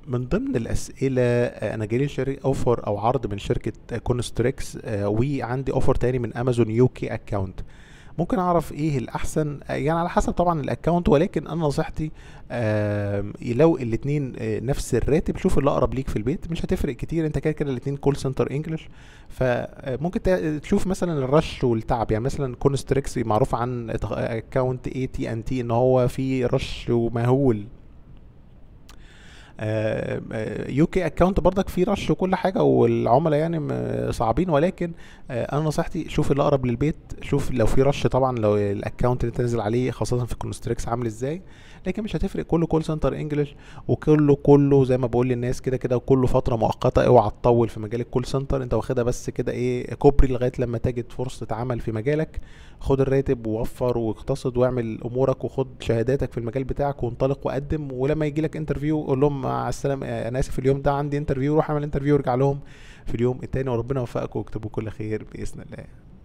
من ضمن الاسئله آه، انا جالي شركه اوفر او عرض من شركه كونستريكس وعندي اوفر تاني من امازون يو كي اكونت ممكن اعرف ايه الاحسن آه، يعني على حسب طبعا الاكونت ولكن انا نصيحتي آم، لو الاتنين آه، نفس الراتب شوف اللي اقرب ليك في البيت مش هتفرق كتير انت كده كده الاتنين كول سنتر انجلش فممكن تا- تشوف مثلا الرش والتعب يعني مثلا كونستريكس معروف عن اكونت اي تي ان تي ان هو فيه رش ومهول يو كي اكونت برضك فيه رش وكل حاجه والعملاء يعني م- صعبين ولكن آه، انا نصيحتي شوف اللي اقرب للبيت شوف لو في رش طبعا لو الاكونت اللي تنزل عليه خاصه في كونستريكس عامل ازاي لكن مش هتفرق كله كول سنتر انجلش وكله كله زي ما بقول للناس كده كده وكله فتره مؤقته اوعى تطول في مجال الكول سنتر انت واخدها بس كده ايه كوبري لغايه لما تجد فرصه عمل في مجالك خد الراتب ووفر واقتصد واعمل امورك وخد شهاداتك في المجال بتاعك وانطلق وقدم ولما يجي لك انترفيو قول لهم مع السلامه انا اسف اليوم ده عندي انترفيو روح اعمل انترفيو وارجع لهم في اليوم التاني وربنا يوفقك واكتبوا كل خير باذن الله